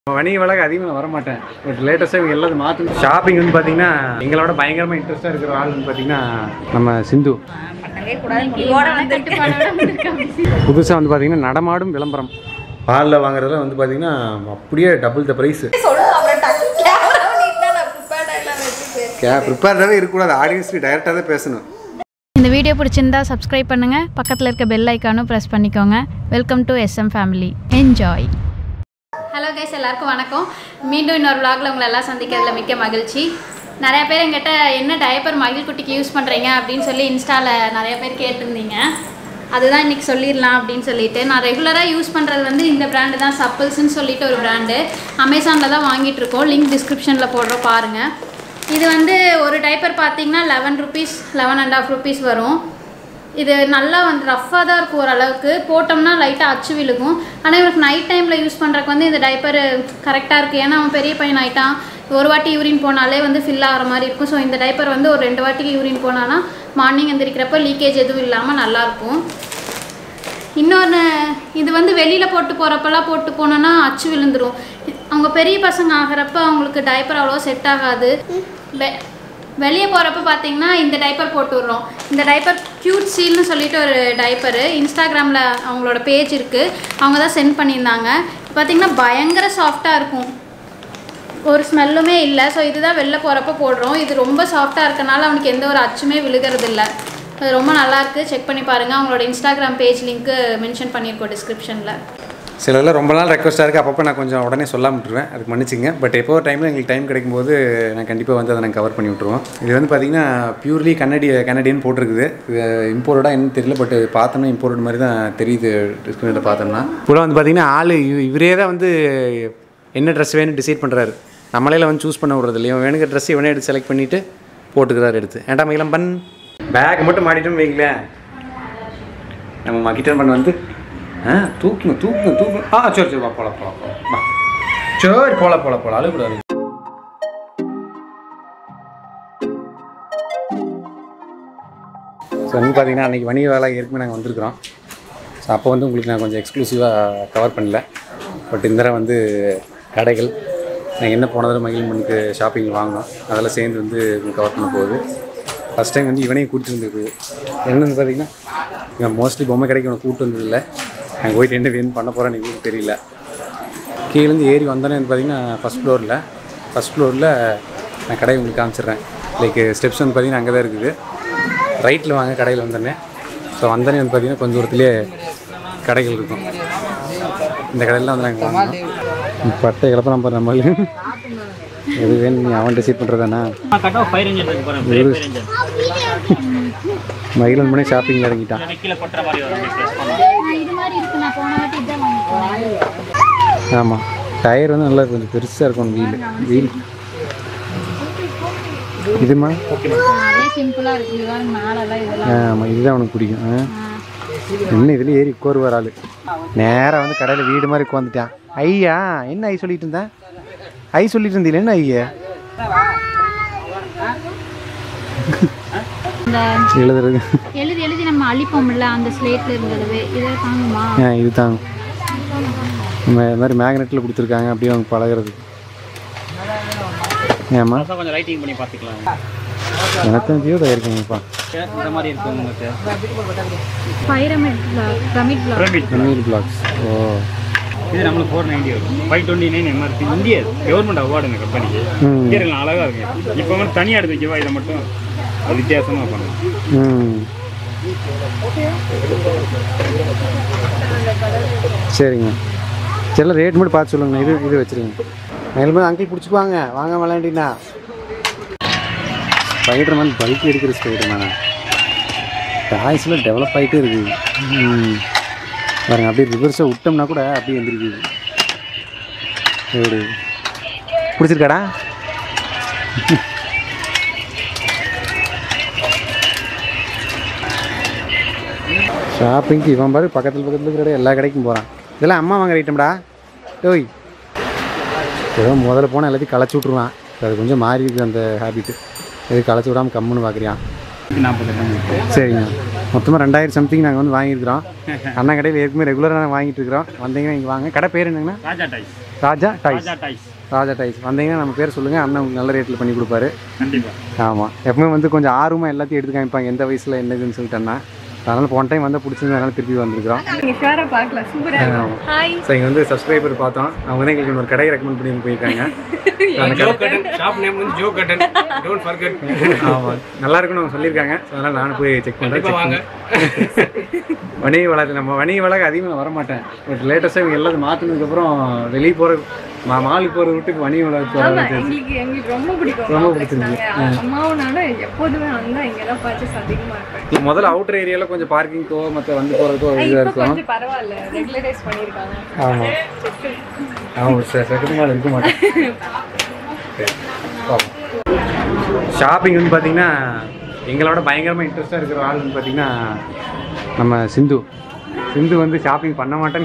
வணிக வழக்கு அதிகமாக வர மாட்டேன் பட் லேட்டஸ்ட்டாக இவங்க எல்லாத்தையும் மாற்று ஷாப்பிங் வந்து பார்த்தீங்கன்னா எங்களோட பயங்கரமாக இன்ட்ரெஸ்ட்டாக இருக்கிற ஆள் வந்து பார்த்தீங்கன்னா நம்ம சிந்து புதுசாக வந்து பார்த்தீங்கன்னா நடமாடும் விளம்பரம் பாலில் வாங்குறதுல வந்து பார்த்தீங்கன்னா அப்படியே டபுள் த ப்ரைஸ் கே ப்ரிப்பேர்டாகவே இருக்கக்கூடாது ஆடியன்ஸ்க்கு டைரெக்டாக தான் பேசணும் இந்த வீடியோ பிடிச்சிருந்தா சப்ஸ்கிரைப் பண்ணுங்க பக்கத்தில் இருக்க பெல் ஐக்கானும் ப்ரெஸ் பண்ணிக்கோங்க welcome to SM family enjoy hello guys எல்லாருக்கும் வணக்கம் மீண்டும் இன்னொரு vlogல உங்களை எல்லாம் சந்திக்கிறதுல மிக்க மகிழ்ச்சி நிறைய பேர் எங்கிட்ட என்ன டயப்பர் மகிழ் குட்டிக்கு யூஸ் பண்ணுறீங்க அப்படின்னு சொல்லி இன்ஸ்டாவில் நிறைய பேர் கேட்டிருந்தீங்க அதுதான் இன்றைக்கி சொல்லிடலாம் அப்படின்னு சொல்லிட்டு நான் ரெகுலராக யூஸ் பண்ணுறது வந்து இந்த பிராண்டு தான் சப்பிள்ஸ்னு சொல்லிட்டு ஒரு பிராண்டு அமேசானில் தான் வாங்கிட்டு இருக்கோம் லிங்க் டிஸ்கிரிப்ஷனில் போடுறோம் பாருங்கள் இது வந்து ஒரு டைப்பர் பார்த்தீங்கன்னா eleven rupees eleven and half rupees வரும் இது நல்லா வந்து ரஃப்பாக தான் இருக்கும் ஓரளவுக்கு போட்டோம்னா லைட்டாக அச்சு விழுகும் ஆனால் இவனுக்கு நைட் டைமில் யூஸ் பண்ணுறக்கு வந்து இந்த டைப்பர் கரெக்டாக இருக்குது ஏன்னா அவன் பெரிய பையன் ஆயிட்டான் ஒரு வாட்டி யூரின் போனாலே வந்து ஃபில் ஆகிற மாதிரி இருக்கும் ஸோ இந்த டைப்பர் வந்து ஒரு ரெண்டு வாட்டிக்கு யூரின் போனானா மார்னிங் எந்திரிக்கிறப்ப லீக்கேஜ் எதுவும் இல்லாமல் நல்லாயிருக்கும் இன்னொன்று இது வந்து வெளியில் போட்டு போகிறப்பெல்லாம் போட்டு போனோன்னா அச்சு விழுந்துரும் அவங்க பெரிய பசங்க ஆகிறப்ப அவங்களுக்கு டைப்பர் அவ்வளோ செட் ஆகாது வெ- வெளியே போகிறப்ப பார்த்தீங்கன்னா இந்த டைப்பர் போட்டு விட்றோம் இந்த டைப்பர் க்யூட் சீல்னு சொல்லிட்டு ஒரு டைப்பரு இன்ஸ்டாகிராமில் அவங்களோட பேஜ் இருக்குது அவங்க தான் சென்ட் பண்ணியிருந்தாங்க பார்த்தீங்கன்னா பயங்கர சாஃப்டாக இருக்கும் ஒரு ஸ்மெல்லுமே இல்லை ஸோ இதுதான் வெளில போகிறப்ப போடுறோம் இது ரொம்ப சாஃப்டாக இருக்கனால அவனுக்கு எந்த ஒரு அச்சுமே விழுகிறது இல்லை அது ரொம்ப நல்லாயிருக்கு செக் பண்ணி பாருங்கள் அவங்களோட இன்ஸ்டாகிராம் பேஜ் லிங்க்கு மென்ஷன் பண்ணியிருக்கோம் டிஸ்கிரிப்ஷனில் சிலரில் ரொம்ப நாள் ரெக்வஸ்ட்டாக இருக்குது அப்பப்போ நான் கொஞ்சம் உடனே சொல்லாம விட்டுருவேன் அதுக்கு மன்னிச்சிங்க பட் எப்போ ஒரு டைமில் எங்களுக்கு டைம் கிடைக்கும்போது நான் கண்டிப்பாக வந்து அதை நான் கவர் பண்ணி விட்ருவோம் இது வந்து பார்த்தீங்கன்னா பியூர்லி கன்னடி கன்னடியன் போட்டிருக்குது இது இம்போர்ட்டடாக என்னன்னு தெரியல பட் பார்த்தோம்னா இம்போர்ட் மாதிரி தான் தெரியுது டிஸ்கிரிப்ஷனில் பார்த்தோம்னா கூட வந்து பார்த்தீங்கன்னா ஆள் இவரே தான் வந்து என்ன ட்ரெஸ் வேணும் டிசைட் பண்ணுறாரு நம்மளையில வந்து சூஸ் பண்ண விடுறது இல்லையா வேணுங்கிற ட்ரெஸ் இவனே எடுத்து செலக்ட் பண்ணிவிட்டு போட்டுக்கிறாரு எடுத்து ஏன்டா மகிழம் பண் பேக் மட்டும் மாட்டிட்டோம் வைங்களேன் நம்ம மகிட்டன் பண்ண வந்து ஆ தூக்குங்க தூக்குங்க தூக்குங்க ஆ சரி சரி வா போலாம் போலாம் போலாம் வா சரி போலாம் போலாம் போலாம் அழுக்கூடாது ஸோ வந்து பார்த்தீங்கன்னா அன்றைக்கி வணிக வேலை ஏற்கனவே நாங்கள் வந்திருக்கிறோம் ஸோ அப்போ வந்து உங்களுக்கு நான் கொஞ்சம் எக்ஸ்க்ளூசிவாக கவர் பண்ணல பட் இந்த தடவை வந்து கடைகள் நாங்கள் என்ன போன தடவை மகிழ்மனுக்கு ஷாப்பிங் வாங்கினோம் அதெல்லாம் சேர்ந்து வந்து கவர் பண்ண போகுது ஃபஸ்ட் டைம் வந்து இவனையும் கூட்டிட்டு வந்துருக்கு என்னன்னு பார்த்தீங்கன்னா இவன் மோஸ்ட்லி பொம்மை கடைக்கு இவனை கூப்பிட்டு வந்ததில்லை அங்கே போயிட்டு என்ன வேணும் பண்ண போகிறேன்னு எங்களுக்கு தெரியல கீழேருந்து ஏறி வந்தோன்னே வந்து பார்த்தீங்கன்னா ஃபஸ்ட் ஃப்ளோரில் ஃபஸ்ட் ஃப்ளோரில் நான் கடையை உங்களுக்கு காமிச்சிடுறேன் லைக் ஸ்டெப்ஸ் வந்து பார்த்தீங்கன்னா அங்கே தான் இருக்குது ரைட்டில் வாங்க கடையில் வந்தோடனே ஸோ வந்தோடனே வந்து பார்த்தீங்கன்னா கொஞ்சம் தூரத்துலேயே கடைகள் இருக்கும் இந்த கடையில் வந்து நாங்கள் வாங்கினோம் பட்டை இழப்பலாம் பாரு நம்ம எது வேணும் நீ அவன் டிசைட் பண்ணுறதானா கட் ஆஃப் ஃபைவ் ரேஞ்சர் இருக்கு பாருங்க ஃபைவ் ரேஞ்சர் மகிழன் பண்ணி ஷாப்பிங்கில் இறங்கிட்டான் கீழே கொட்டுற மாதிரி வரும் ப்ரெஸ் பண்ணா இது மாதிரி இருக்கு நான் போன வாட்டி இதான் வாங்கிட்டேன் ஆமாம் டயர் வந்து நல்லா கொஞ்சம் பெருசாக இருக்கும் வீல் வீல் இதுமா அதே சிம்பிளாக இருக்கு இது பாருங்க மேலெல்லாம் இதெல்லாம் ஆமாம் இதுதான் உனக்கு பிடிக்கும் ஆ என்ன இதில் ஏறி உட்காருவார் ஆள் நேராக வந்து கடையில் வீடு மாதிரி உட்காந்துட்டான் ஐயா என்ன ஐ சொல்லிட்டு இருந்தேன் ஐ சொல்லிட்டு இருந்தீங்க என்ன ஐயா இந்த எழுதுறது எழுதி எழுதி நம்ம அழிப்போம்ல அந்த ஸ்லேட்ல இருந்தது இதை தாங்குமா ஆ இது தான் நம்ம இது மாதிரி மேக்னெட்டில் கொடுத்துருக்காங்க அப்படியே அவங்க பழகிறது ஏம்மா அதான் கொஞ்சம் ரைட்டிங் பண்ணி பார்த்துக்கலாம் எனக்கு ஜியோட இருக்குங்கப்பா இந்த மாதிரி இருக்கு உங்களுக்கு பைரமிட் பிரமிட் பிளாக் பிரமிட் பன்னீர் பிளாக்ஸ் ஓ இது நம்மளுக்கு ஃபோர் நைன்டி வரும் ஃபைவ் டுவெண்ட்டி நைன் எம்ஆர்பி இந்திய கவர்மெண்ட் அவார்டு இந்த கம்பெனிக்கு ம் இந்தியர்கள் அழகாக இருக்கு இப்போ வந்து தனியாக எடுத்து வைக்கவா இதை மட்டும் அது வித்தியாசமாக பண்ணலாம் ம் சரிங்க சில ரேட் மட்டும் பார்த்து சொல்லுங்கண்ணா இது இது வச்சுருங்க மேலும் அங்கிள் பிடிச்சிக்குவாங்க வாங்க விளையாண்டினா ஸ்பைடர் மேன் பல்க் எடுக்கிற ஸ்பைடர் மேனா டாய்ஸில் டெவலப் ஆகிட்டே இருக்குது ம் பாருங்க அப்படியே ரிவர்ஸை விட்டோம்னா கூட அப்படியே எந்திரிக்குது எப்படி பிடிச்சிருக்காடா ஷாப்பிங்க்கு இவன் பாரு பக்கத்தில் பக்கத்தில் இருக்கிற கடை எல்லா கடைக்கும் போகிறான் இதெல்லாம் அம்மா வாங்குற ஐட்டம்டா டோய் ஏதோ முதல்ல போனால் எல்லாத்தையும் களைச்சி விட்ருவான் இப்ப அது கொஞ்சம் மாறி இருக்குது அந்த ஹேபிட்டு எது களைச்சி விடாமல் கம்முன்னு பார்க்குறியான் நாற்பது ரூபாய் சரிங்க மொத்தமாக ரெண்டாயிரம் சம்திங் நாங்கள் வந்து வாங்கியிருக்கிறோம் அண்ணா கடையில் ஏற்கனவே ரெகுலராக நாங்கள் வாங்கிட்டு இருக்கிறோம் வந்தீங்கன்னா இங்கே வாங்க கடை பேர் என்னங்கண்ணா Raja toys Raja toys Raja toys Raja toys வந்தீங்கன்னா நம்ம பேர் சொல்லுங்கள் அண்ணன் உங்களுக்கு நல்ல ரேட்டில் பண்ணி கொடுப்பாரு கண்டிப்பாக ஆமாம் எப்பவுமே வந்து கொஞ்சம் ஆர்வமாக எல்லாத்தையும் எடுத்து காமிப்பாங்க எந்த வயசில் என்னதுன்னு சொல்லிட்டேன்னா அதனால் போன டைம் வந்து பிடிச்சிருந்து அதனால் திருப்பி வந்திருக்கிறோம் ஷுவராக பார்க்கலாம் சூப்பராக ஆமாம் ஹாய் ஸோ இங்கே வந்து சப்ஸ்கிரைபர் பார்த்தோம் அவங்க தான் எங்களுக்கு இன்னொரு கடை ரெக்கமெண்ட் பண்ணி போயிருக்காங்க அந்த கடை கட்டன் ஷாப் நேம் வந்து ஜோ கட்டன் டோன்ட் ஃபர்கெட் ஆமாம் நல்லா இருக்குன்னு அவங்க சொல்லியிருக்காங்க ஸோ அதனால் நானும் போய் செக் பண்ணுறேன் கண்டிப்பா வாங்க வணிக வளர்ச்சி நம்ம வணிக வளர்க்க அதிகமாக வர மாட்டேன் பட் லேட்டஸ்ட்டாக இவங்க எல்லாத்தையும் மாற்றினதுக்கப்புறம் வெளியே போகிற மா மாலுக்கு போகிற விட்டு இப்போ வணிக வளர்ச்சி ஆமா எங்களுக்கு எங்களுக்கு ரொம்ப பிடிக்கும் ரொம்ப complex பிடிச்சிருக்கு. நாங்க அம்மாவனால எப்போதுமே வந்தா இங்க தான் பர்ச்சேஸ் அதிகமா இருப்பேன் முதல்ல அவுட்டர் ஏரியாவில் கொஞ்சம் பார்க்கிங்கோ மற்ற வந்து போகிறதுக்கோ இதாக இப்போ இருக்கும் கொஞ்சம் பரவாயில்ல ரெகுலரைஸ் பண்ணியிருக்காங்க ஆமாம் ஆமாம் சார் செகண்ட் மால் இருக்க மாட்டேன் ஷாப்பிங் வந்து பார்த்தீங்கன்னா எங்களோட பயங்கரமாக இன்ட்ரெஸ்ட்டாக இருக்கிற ஆள் வந்து பார்த்தீங்கன்னா நம்ம சிந்து சிந்து வந்து ஷாப்பிங் பண்ண மாட்டேன்னு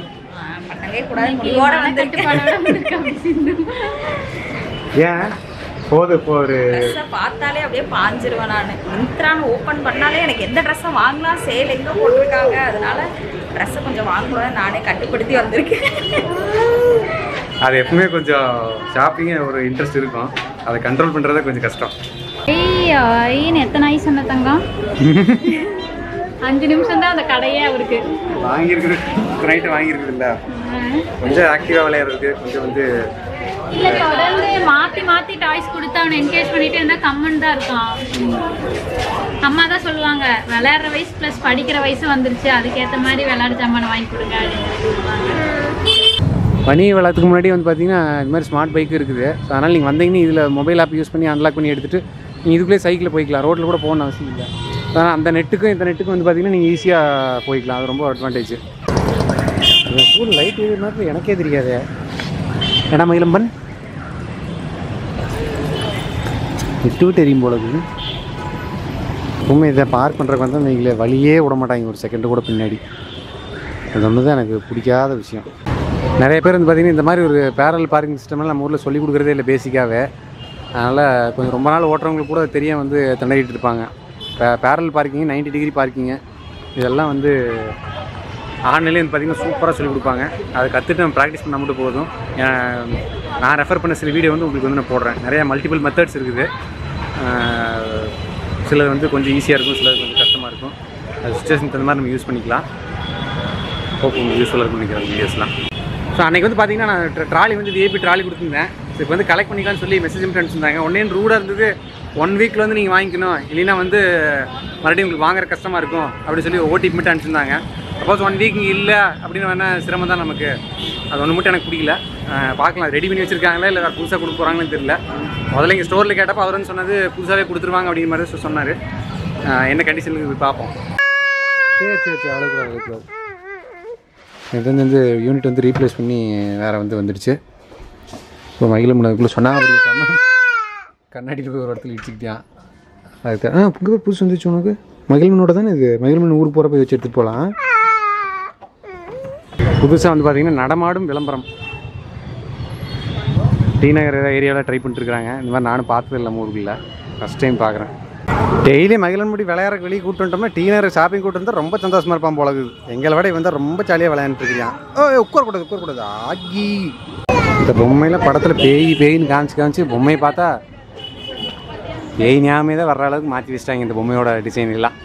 ஏன் போது இப்போ ஒரு ட்ரெஸ்ஸை பார்த்தாலே அப்படியே பாஞ்சிருவேன் நான் மிந்த்ரான்னு ஓப்பன் பண்ணாலே எனக்கு எந்த ட்ரெஸ்ஸை வாங்கலாம் சேல் எங்கே போட்டிருக்காங்க அதனால ட்ரெஸ்ஸை கொஞ்சம் வாங்கக்கூடாது நானே கட்டுப்படுத்தி வந்திருக்கேன் அது எப்பவுமே கொஞ்சம் ஷாப்பிங்கே ஒரு இன்ட்ரெஸ்ட் இருக்கும் அதை கண்ட்ரோல் பண்ணுறதே கொஞ்சம் கஷ்டம் ஐய் ஐன்னு எத்தனை ஐ சொன்ன தங்கம் அஞ்சு நிமிஷம் தான் அந்த கடையே அவருக்கு வாங்கியிருக்குது நைட்டு வாங்கியிருக்குது இல்லை கொஞ்சம் ஆக்டிவாக விளையாடுறதுக்கு கொஞ்சம் வந்து இல்ல தொடர்ந்து மாத்தி மாத்தி டாய்ஸ் கொடுத்து அவனை என்கேஜ் பண்ணிட்டு இருந்தா கம்மன் தான் இருக்கான் அம்மா தான் சொல்லுவாங்க விளையாடுற வயசு ப்ளஸ் படிக்கிற வயசு வந்துருச்சு அதுக்கேத்த மாதிரி விளையாடு சாமான வாங்கி கொடுங்க அப்படின்னு சொல்லுவாங்க வணிக வளத்துக்கு முன்னாடி வந்து பார்த்தீங்கன்னா இது மாதிரி ஸ்மார்ட் பைக் இருக்குது ஸோ அதனால் நீங்கள் வந்தீங்கன்னா இதில் மொபைல் ஆப் யூஸ் பண்ணி அன்லாக் பண்ணி எடுத்துகிட்டு நீங்கள் இதுக்குள்ளே சைக்கிளில் போய்க்கலாம் ரோட்டில் கூட போகணும்னு அவசியம் இல்லை ஆனால் அந்த நெட்டுக்கும் இந்த நெட்டுக்கும் வந்து பார்த்தீங்கன்னா நீங்கள் ஈஸியாக போய்க்கலாம் அது ரொம்ப அட்வான்டேஜ் ஸ்கூல் லைட் இது மாதிரி எனக்கே தெரியாது ஏன்னா மயிலம்பன் விட்டு தெரியும் போல இருக்குது எப்பவுமே இதை பார்க் பண்ணுறதுக்கு வந்து நீங்களே வழியே விட மாட்டாங்க ஒரு செகண்டு கூட பின்னாடி அது ஒன்று தான் எனக்கு பிடிக்காத விஷயம் நிறைய பேர் வந்து பார்த்திங்கன்னா இந்த மாதிரி ஒரு பேரல் பார்க்கிங் சிஸ்டம்லாம் நம்ம ஊரில் சொல்லி கொடுக்குறதே இல்லை பேசிக்காகவே அதனால் கொஞ்சம் ரொம்ப நாள் ஓட்டுறவங்களுக்கு கூட தெரிய வந்து திண்டாடிட்டு இருப்பாங்க பே பேரல் பார்க்கிங் 90 டிகிரி பார்க்கிங்கு இதெல்லாம் வந்து ஆன்லைன்லேயே வந்து பார்த்திங்கன்னா சூப்பராக சொல்லி கொடுப்பாங்க அதை கற்றுட்டு நம்ம ப்ராக்டிஸ் பண்ணால் மட்டும் போதும் ஏன் நான் ரெஃபர் பண்ண சில வீடியோ வந்து உங்களுக்கு வந்து நான் போடுறேன் நிறைய மல்டிபிள் மெத்தட்ஸ் இருக்குது ஆஹ் சிலது வந்து கொஞ்சம் ஈஸியாக இருக்கும் சிலது கொஞ்சம் கஷ்டமாக இருக்கும் அது சுச்சுவேஷன் தகுந்த மாதிரி நம்ம யூஸ் பண்ணிக்கலாம் ஹோப் உங்களுக்கு யூஸ்ஃபுல்லாக இருக்கும் நினைக்கிறேன் வீடியோஸ்லாம் ஸோ அன்றைக்கி வந்து பார்த்தீங்கன்னா நான் ட்ராலி வந்து விஐபி ட்ராலி கொடுத்துருந்தேன் ஸோ இப்போ வந்து கலெக்ட் பண்ணிக்கலாம்னு சொல்லி மெசேஜ் மட்டும் அனுப்பிச்சிருந்தாங்க ஒன்னே ரூடாக இருந்தது ஒன் வீக்கில் வந்து நீங்கள் வாங்கிக்கணும் இல்லைன்னா வந்து மறுபடியும் உங்களுக்கு வாங்குற கஷ்டமாக இருக்கும் அப்படின்னு சொல்லி ஓடிபி மட்டும் அனுப்பிச்சிருந்தாங்க சப்போஸ் ஒன் வீக் இல்லை அப்படின்னு வேணால் சிரமம் தான் நமக்கு அது ஒன்று மட்டும் எனக்கு பிடிக்கல அஹ் பார்க்கலாம் ரெடி பண்ணி வச்சிருக்காங்களா இல்லை வேறு புதுசாக கொடுக்க போகிறாங்கன்னு தெரியல முதல்ல இங்கே ஸ்டோரில் கேட்டப்போ அவர் வந்து சொன்னது புதுசாகவே கொடுத்துருவாங்க அப்படிங்கிற மாதிரி சொ- சொன்னார் அஹ் என்ன கண்டிஷனுக்கு போய் பார்ப்போம் சரி சரி சரி அவ்வளோ அவ்வளோ இது வந்து யூனிட் வந்து ரீப்ளேஸ் பண்ணி வேறு வந்து வந்துடுச்சு இப்போ மகிழ முன்னதுக்குள்ளே சொன்னாங்க அப்படி கேட்காம கண்ணாடியில் போய் ஒரு இடத்துல இடிச்சுக்கிட்டான் அதுக்கு ஆ புது புதுசு வந்துச்சு உனக்கு மகிழ்மனோட தானே இது மகிழ்மன் ஊர் போகிறப்ப வச்சு எடுத்துகிட்டு போகலாம் புதுசாக வந்து பார்த்தீங்கன்னா நடமாடும் விளம்பரம் டி நகர் ஏரியாவில் ட்ரை பண்ணிட்டுருக்காங்க இந்த மாதிரி நானும் பார்த்தது இல்லை நம்ம ஊருக்குள்ள ஃபஸ்ட் டைம் பார்க்குறேன் டெய்லி மகிழன் முடி விளையாடுறக்கு வெளியே கூட்டு வந்துட்டோம்னா டி நகர் ஷாப்பிங் கூட்டு வந்தால் ரொம்ப சந்தோஷமாக இருப்பான் போல இருக்குது எங்களை விட இவன் தான் ரொம்ப ஜாலியாக விளையாண்டுருக்கான் ஓ உட்காரக்கூடாது உட்காரக்கூடாது ஆகி இந்த பொம்மையில் படத்தில் பேய் பேயின்னு காமிச்சு காமிச்சு பொம்மையை பார்த்தா பேய் ஞாபகமே தான் வர்ற அளவுக்கு மாற்றி வச்சிட்டாங்க இந்த பொம்மையோட டிசைன் எல்லாம்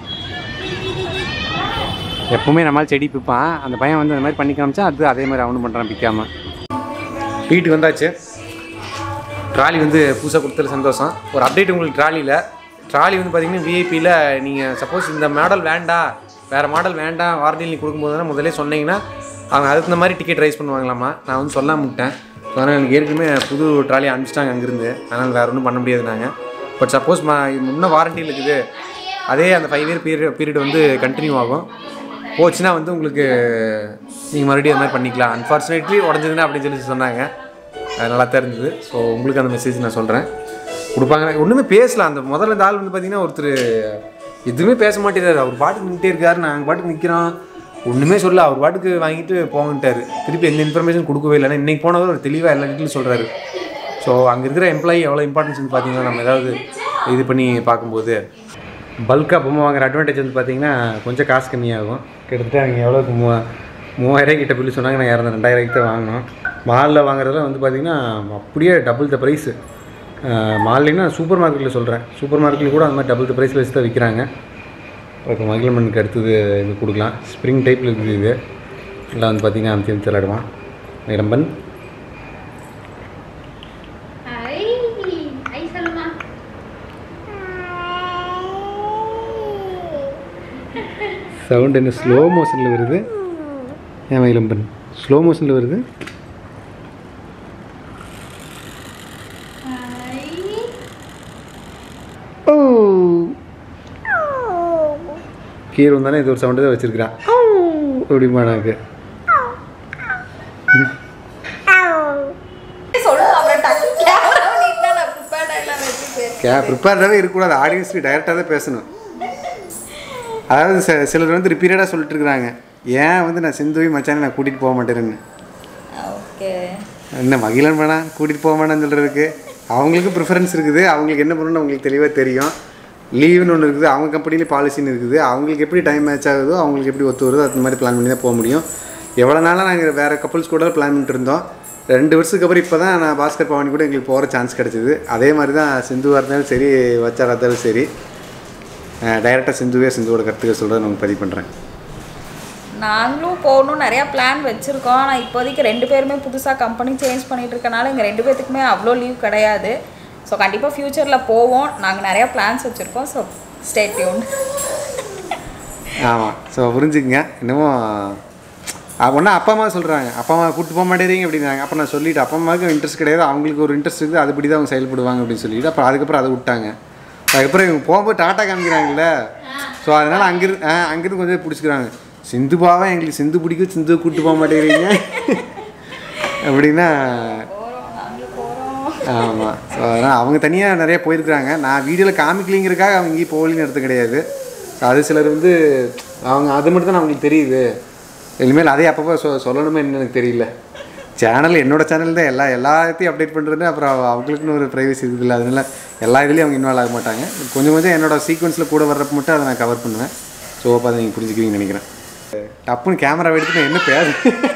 எப்பவுமே நம்மளால் செடி பிப்பான் அந்த பையன் வந்து அந்த மாதிரி பண்ணி காமிச்சா அது அதே மாதிரி அவனும் பண்ணுறான் பிக்காமல் வீட்டுக்கு வந்தாச்சு ட்ராலி வந்து புதுசாக கொடுத்தது சந்தோஷம் ஒரு அப்டேட் உங்களுக்கு ட்ராலியில் ட்ராலி வந்து பார்த்தீங்கன்னா விஐபியில் நீங்கள் சப்போஸ் இந்த மாடல் வேண்டாம் வேறு மாடல் வேண்டாம் வாரண்டியில் நீ கொடுக்கும்போதுனா முதல்ல சொன்னீங்கன்னா அவங்க அதுக்கு இந்த மாதிரி டிக்கெட் ரைஸ் பண்ணுவாங்களாமா நான் வந்து சொல்லாம விட்டேன் ஸோ அதனால் எனக்கு ஏற்கனவே புது ட்ராலி அனுப்பிச்சிட்டாங்க அங்கேருந்து அதனால் வேறு ஒன்றும் பண்ண முடியாது நாங்கள் பட் சப்போஸ் மா இன்னும் வாரண்டியில் இருக்குது அதே அந்த ஃபைவ் இயர் பீரியட் பீரியட் வந்து கண்டினியூ ஆகும் போச்சுன்னா வந்து உங்களுக்கு நீங்கள் மறுபடியும் அது மாதிரி பண்ணிக்கலாம் அன்ஃபார்ச்சுனேட்லி உடஞ்சதுன்னா அப்படின்னு சொல்லி சொன்னாங்க அது நல்லா தான் இருந்தது ஸோ உங்களுக்கு அந்த மெசேஜ் நான் சொல்கிறேன் கொடுப்பாங்க ஒன்றுமே பேசலாம் அந்த முதல்ல இந்த ஆள் வந்து பார்த்தீங்கன்னா ஒருத்தர் எதுவுமே பேச மாட்டேறாரு அவர் பாட்டுக்கு நின்றுட்டே இருக்காரு நாங்கள் பாட்டுக்கு நிற்கிறோம் ஒன்றுமே சொல்ல அவர் பாட்டுக்கு வாங்கிட்டு போங்கன்ட்டாரு திருப்பி எந்த இன்ஃபர்மேஷன் கொடுக்கவே இல்லை இன்னைக்கு போனவர் ஒரு தெளிவாக எல்லா டீட்டெயிலும் சொல்கிறாரு ஸோ அங்கே இருக்கிற எம்ப்ளாயி எவ்வளோ இம்பார்ட்டன்ஸ் வந்து பார்த்தீங்கன்னா நம்ம ஏதாவது இது பண்ணி பார்க்கும்போது பல்காக பொம்மை வாங்குற அட்வான்டேஜ் வந்து பார்த்தீங்கன்னா கொஞ்சம் காசு கம்மியாகும் கிட்டத்தட்ட அவங்க எவ்வளோக்கு மூவா மூவாயிரம் கிட்ட பில்லு சொன்னாங்க நான் இரநூறு ரெண்டாயிரம் தான் வாங்கினோம் மாலில் வாங்குறதுல வந்து பார்த்திங்கன்னா அப்படியே டபுள் த ப்ரைஸு மால்லைன்னா சூப்பர் மார்க்கெட்டில் சொல்கிறேன் சூப்பர் மார்க்கெட்டில் கூட அந்த மாதிரி டபுள் த ப்ரைஸில் வச்சு தான் விற்கிறாங்க இப்போ மகிழ்மனுக்கு அடுத்தது இது கொடுக்கலாம் ஸ்ப்ரிங் டைப்பில் இருக்குது இது எல்லாம் வந்து பார்த்திங்கன்னா அமுத்தி அமுத்தி விளாடுவான் நிரம்பன் ஐ ஐ சொல்லுமா சவுண்ட் என்ன ஸ்லோ மோஷனில் வருது ஏன் மகிழம்பன் ஸ்லோ மோஷனில் வருது ஓ கீரை வந்தானே இது ஒரு சவுண்டு தான் வச்சுருக்கிறான் அப்படிமா எனக்கு சொல்லணும் அப்புறம் டக்கு கேமரா நீட்டா நான் ப்ரிப்பேர்டாக எல்லாம் வச்சு பேசுறேன் கே ப்ரிப்பேர்டாகவே இருக்கக்கூடாது ஆடியன்ஸ்க்கு டைரெக்டாக தான் பேசணும் அதாவது ச சிலர் வந்து ரிப்பீட்டடாக சொல்லிட்டு இருக்கிறாங்க ஏன் வந்து நான் சிந்துவை மச்சானை நான் கூட்டிகிட்டு போக மாட்டேன்னு ஓகே என்ன மகிழன் வேணாம் கூட்டிகிட்டு போக வேணாம்னு சொல்கிறதுக்கு அவங்களுக்கும் ப்ரிஃபரன்ஸ் இருக்குது அவங்களுக்கு என்ன பண்ணணும்னு அவங்களுக்கு தெளிவாக தெரியும் லீவுன்னு ஒன்று இருக்குது அவங்க கம்பெனிலேயே பாலிசின்னு இருக்குது அவங்களுக்கு எப்படி டைம் மேட்ச் ஆகுதோ அவங்களுக்கு எப்படி ஒத்து வருதோ அந்த மாதிரி பிளான் பண்ணி தான் போக முடியும் எவ்வளோ நாளாக நாங்கள் வேறு கப்பல்ஸ் கூட பிளான் பண்ணிட்டு இருந்தோம் ரெண்டு வருஷத்துக்கு அப்புறம் இப்போ தான் நான் பாஸ்கர் பவானி கூட எங்களுக்கு போகிற சான்ஸ் கிடச்சிது அதே மாதிரி தான் சிந்துவாக இருந்தாலும் சரி வச்சாரா இருந்தாலும் சரி டைரெக்டாக சிந்துவே சிந்துவோட கருத்துக்கள் சொல்கிறத நான் பதிவு பண்ணுறேன் நாங்களும் போகணும் நிறையா பிளான் வச்சுருக்கோம் ஆனால் இப்போதைக்கு ரெண்டு பேருமே புதுசாக கம்பெனி சேஞ்ச் பண்ணிட்டு இருக்கனால எங்கள் ரெண்டு பேர்த்துக்குமே அவ்வளோ லீவ் கிடையாது ஸோ கண்டிப்பாக ஃப்யூச்சரில் போவோம் நாங்கள் நிறையா பிளான்ஸ் வச்சுருக்கோம் ஸோ ஸ்டே டியூன் ஆமாம் ஸோ புரிஞ்சுக்கங்க இன்னமும் ஒன்றா அப்பா அம்மா சொல்கிறாங்க அப்பா அம்மா கூப்பிட்டு போக மாட்டேறீங்க அப்படின்னாங்க அப்போ நான் சொல்லிவிட்டு அப்பா அம்மாவுக்கு இன்ட்ரெஸ்ட் கிடையாது அவங்களுக்கு ஒரு இன்ட்ரெஸ்ட் இருக்குது அதுபடி தான் அவங்க செயல்படுவாங்க அப்படின்னு சொல்லிட்டு அப்புறம் அதுக்கப்புறம் அதை விட்டாங்க அதுக்கப்புறம் இவங்க போகும்போது டாட்டா காமிக்கிறாங்கல்ல ஸோ அதனால் அங்கிருந்து ஆ அங்கிருந்து கொஞ்சம் பிடிச்சிக்கிறாங்க சிந்து பாவா எங்களுக்கு சிந்து பிடிக்கும் சிந்து கூப்பிட்டு போக மாட்டேங்கிறீங்க அப்படின்னா ஆமாம் ஸோ அதனால் அவங்க தனியாக நிறைய போயிருக்கிறாங்க நான் வீடியோவில் காமிக்கலிங்கிறதுக்காக அவங்க இங்கேயும் போகலின்னு அர்த்தம் கிடையாது ஸோ அது சிலர் வந்து அவங்க அது மட்டும் தான் அவங்களுக்கு தெரியுது இனிமேல் அதே அப்பப்போ சொ சொல்லணுமே என்னன்னு எனக்கு தெரியல சேனல் என்னோட சேனல் தான் எல்லா எல்லாத்தையும் அப்டேட் பண்ணுறது அப்புறம் அவங்களுக்குன்னு ஒரு ப்ரைவசி இருக்குதுல்ல அதனால எல்லா இதுலேயும் அவங்க இன்வால்வ் ஆக மாட்டாங்க கொஞ்சம் கொஞ்சம் என்னோட சீக்வன்ஸில் கூட வர்றப்ப மட்டும் அதை நான் கவர் பண்ணுவேன் ஸோ அப்போ அதை நீங்கள் புரிஞ்சுக்குவீங்கன்னு நினைக்கிறேன் டப்புன்னு கேமரா எடுத்து நான் என்ன பேச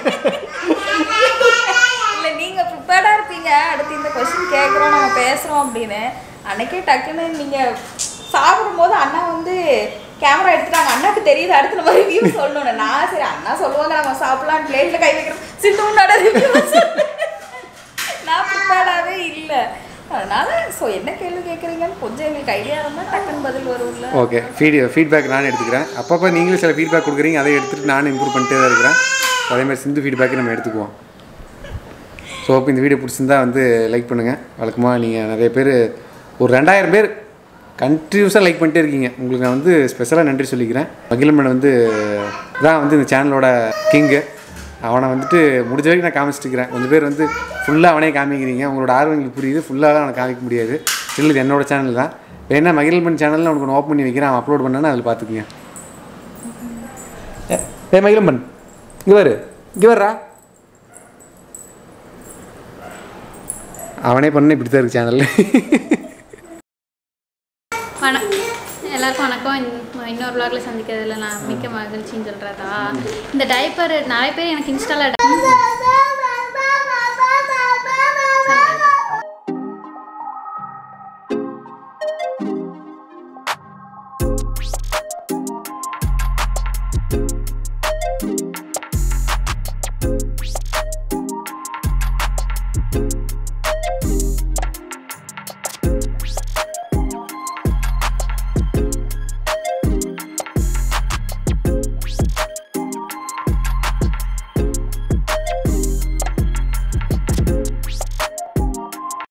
இல்லை நீங்கள் ப்ரிப்பேர்டாக இருப்பீங்க அடுத்து இந்த கொஸ்டின் கேட்குறோம் நம்ம பேசுகிறோம் அப்படின்னு அன்னைக்கே டக்குன்னு நீங்கள் சாப்பிடும்போது அண்ணா வந்து கேமரா எடுத்துட்டாங்க அண்ணாக்கு தெரியுது அடுத்து நம்ம ரிவ்யூ சொல்லணும் நான் சரி அண்ணா சொல்லுவாங்க நம்ம சாப்பிடலாம் பிளேட்டில் கை வைக்கிறோம் சிந்து முன்னாடி ரிவ்யூ நான் ப்ரிப்பேர்டாகவே இல்லை அதனால ஸோ என்ன கேள்வி கேட்குறீங்கன்னு கொஞ்சம் எங்களுக்கு ஐடியா இருந்தால் டக்குன்னு பதில் வரும்ல ஓகே ஃபீட் ஃபீட்பேக் நானே எடுத்துக்கிறேன் அப்பப்போ நீங்களும் சில ஃபீட்பேக் கொடுக்குறீங்க அதை எடுத்துகிட்டு நானும் இம்ப்ரூவ் பண்ணிட்டே தான் இருக்கிறேன் அதே மாதிரி சிந்து ஃபீட்பேக்கை நம்ம எடுத்துக்குவோம் ஸோ இப்போ இந்த வீடியோ பிடிச்சிருந்தா வந்து லைக் பண்ணுங்கள் வழக்கமாக நீங்கள் நிறைய பேர் ஒரு ரெண்டாயிரம் பேர் கண்டினியூஸாக லைக் பண்ணிட்டே இருக்கீங்க உங்களுக்கு நான் வந்து ஸ்பெஷலாக நன்றி சொல்லிக்கிறேன் மகிழம்மன் வந்து தான் வந்து இந்த சேனலோட கிங்கு அவனை வந்துட்டு முடிஞ்ச வரைக்கும் நான் காமிச்சிட்டு இருக்கிறேன் கொஞ்சம் பேர் வந்து ஃபுல்லாக அவனே காமிக்கிறீங்க உங்களோட ஆர்வம் எங்களுக்கு புரியுது ஃபுல்லாக அவனை காமிக்க முடியாது இல்லை இது என்னோட சேனல் தான் வேணா மகிழ்மன் சேனலில் உனக்கு ஒன்று ஓப்பன் பண்ணி வைக்கிறேன் அவன் அப்லோட் பண்ணானே அதில் பார்த்துக்குங்க ஏ- ஏ மகிழம்பன் இங்கே வரு இங்கே வர்றா அவனே பண்ண இப்படி தான் இருக்கு சேனல் வண எல்லாருக்கும் வணக்கம் இந்த- இன்னொரு vlogல சந்திக்கிறதுல நான் மிக்க மகிழ்ச்சின்னு சொல்கிறதா இந்த டைப்பர் நிறைய பேர் எனக்கு இன்ஸ்டாவில்